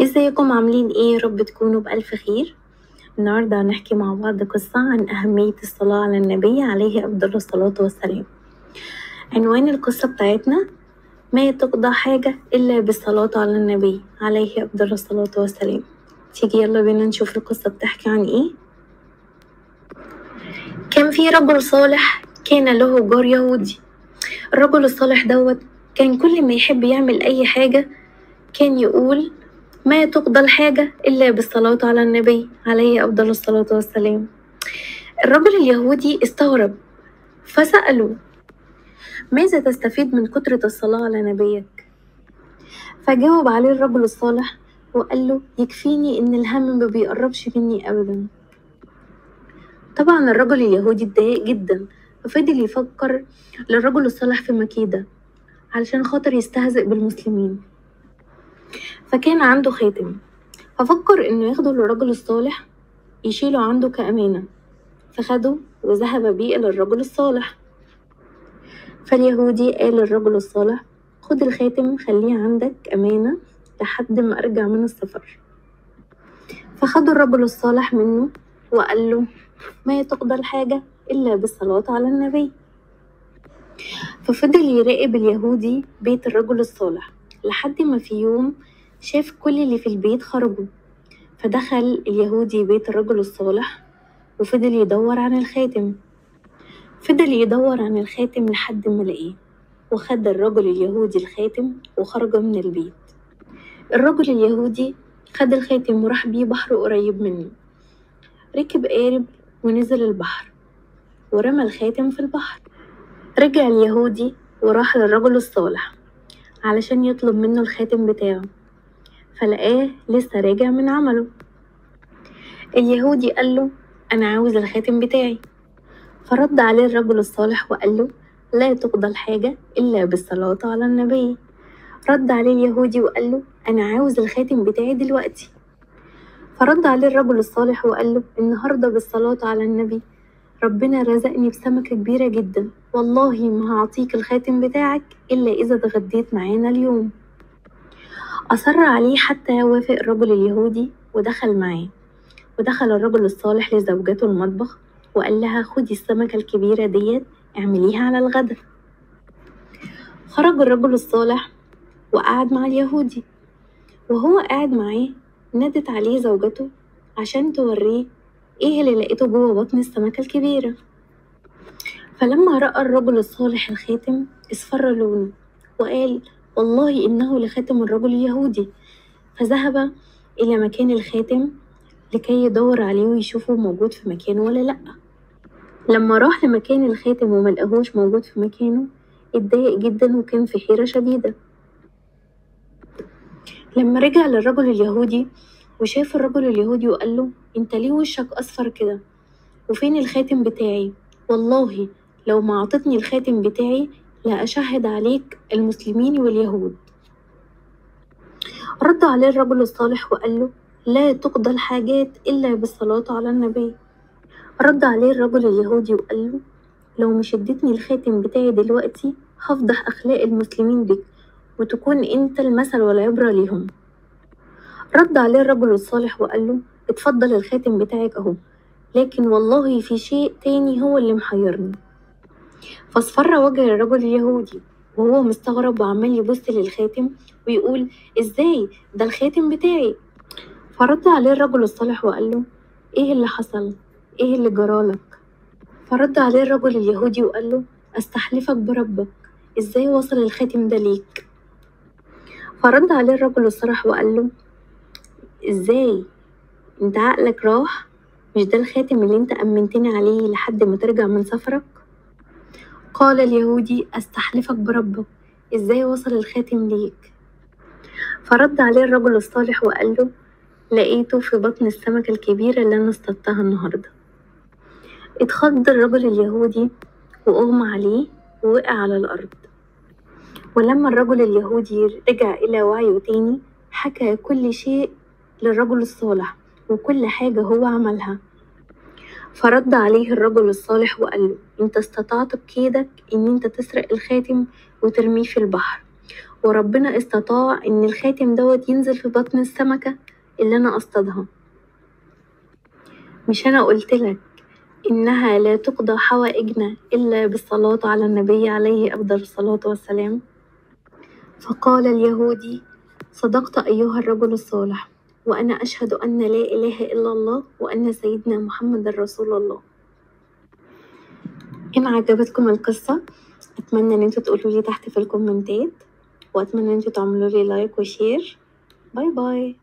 ازيكم عاملين ايه يا رب تكونوا بألف خير النهاردة هنحكي مع بعض قصة عن أهمية الصلاة على النبي عليه أفضل الصلاة والسلام عنوان القصة بتاعتنا ما تقضى حاجة إلا بالصلاة على النبي عليه أفضل الصلاة والسلام تيجي يلا بينا نشوف القصة بتحكي عن ايه كان في رجل صالح كان له جار يهودي الرجل الصالح دوت كان كل ما يحب يعمل أي حاجة كان يقول ما تقضى الحاجة إلا بالصلاة على النبي عليه أفضل الصلاة والسلام الرجل اليهودي استغرب فسأله ماذا تستفيد من كترة الصلاة على نبيك؟ فجاوب عليه الرجل الصالح وقال له يكفيني إن الهم ما بيقربش مني أبدا طبعا الرجل اليهودي اتضايق جدا وفضل يفكر للرجل الصالح في مكيدة علشان خاطر يستهزئ بالمسلمين فكان عنده خاتم ففكر إنه ياخده للرجل الصالح يشيله عنده كأمانة فخده وذهب بيه إلى الرجل الصالح فاليهودي قال للرجل الصالح خد الخاتم خليه عندك أمانة لحد ما أرجع من السفر فخد الرجل الصالح منه وقال له ما تقضى الحاجة إلا بالصلاة على النبي ففضل يراقب اليهودي بيت الرجل الصالح لحد ما في يوم شاف كل اللي في البيت خرجوا فدخل اليهودي بيت الرجل الصالح وفضل يدور عن الخاتم فضل يدور عن الخاتم لحد ما لقيه وخد الرجل اليهودي الخاتم وخرج من البيت الرجل اليهودي خد الخاتم وراح بيه بحر قريب منه ركب قارب ونزل البحر ورمى الخاتم في البحر رجع اليهودي وراح للرجل الصالح علشان يطلب منه الخاتم بتاعه فلقاه لسه راجع من عمله اليهودي قال له أنا عاوز الخاتم بتاعي فرد عليه الرجل الصالح وقال له لا تقضى الحاجة إلا بالصلاة على النبي رد عليه اليهودي وقال له أنا عاوز الخاتم بتاعي دلوقتي فرد عليه الرجل الصالح وقال له النهاردة بالصلاة على النبي ربنا رزقني بسمكة كبيرة جدا والله ما هعطيك الخاتم بتاعك إلا إذا اتغديت معانا اليوم أصر عليه حتى وافق الرجل اليهودي ودخل معاه ودخل الرجل الصالح لزوجته المطبخ وقال لها خدي السمكة الكبيرة ديت اعمليها على الغدا خرج الرجل الصالح وقعد مع اليهودي وهو قاعد معاه نادت عليه زوجته عشان توريه ايه اللي لقيته جوه بطن السمكة الكبيرة فلما رأى الرجل الصالح الخاتم اصفر لونه وقال والله إنه لخاتم الرجل اليهودي فذهب إلى مكان الخاتم لكي يدور عليه ويشوفه موجود في مكانه ولا لأ لما راح لمكان الخاتم وملقاهوش موجود في مكانه اتضايق جدا وكان في حيرة شديدة لما رجع للرجل اليهودي وشاف الرجل اليهودي وقال له انت ليه وشك اصفر كده وفين الخاتم بتاعي والله لو ما عطتني الخاتم بتاعي لا أشهد عليك المسلمين واليهود رد عليه الرجل الصالح وقال له لا تقضى الحاجات إلا بالصلاة على النبي رد عليه الرجل اليهودي وقال له لو مش اديتني الخاتم بتاعي دلوقتي هفضح أخلاق المسلمين بك وتكون انت المثل والعبرة ليهم رد عليه الرجل الصالح وقال له اتفضل الخاتم بتاعك اهو لكن والله في شيء تاني هو اللي محيرني فاصفر وجه الرجل اليهودي وهو مستغرب وعمال يبص للخاتم ويقول ازاي ده الخاتم بتاعي فرد عليه الرجل الصالح وقال له ايه اللي حصل ايه اللي جرالك فرد عليه الرجل اليهودي وقال له استحلفك بربك ازاي وصل الخاتم ده ليك فرد عليه الرجل الصالح وقال له ازاي انت عقلك راح مش ده الخاتم اللي انت امنتني عليه لحد ما ترجع من سفرك قال اليهودي استحلفك بربك ازاي وصل الخاتم ليك فرد عليه الرجل الصالح وقال له لقيته في بطن السمكة الكبيرة اللي أنا اصطدتها النهاردة اتخض الرجل اليهودي وأغمى عليه ووقع على الأرض ولما الرجل اليهودي رجع إلى وعيه تاني حكى كل شيء للرجل الصالح وكل حاجة هو عملها فرد عليه الرجل الصالح وقال له انت استطعت بكيدك ان انت تسرق الخاتم وترميه في البحر وربنا استطاع إن الخاتم دوت ينزل في بطن السمكة اللي أنا أصطادها مش أنا قلتلك إنها لا تقضى حوائجنا إلا بالصلاة على النبي عليه أفضل الصلاة والسلام فقال اليهودي صدقت أيها الرجل الصالح وأنا أشهد أن لا إله إلا الله وأن سيدنا محمد رسول الله إن عجبتكم القصة أتمنى إن انتوا تقولوا لي تحت في الكومنتات وأتمنى إن انتوا تعملوا لي لايك وشير باي باي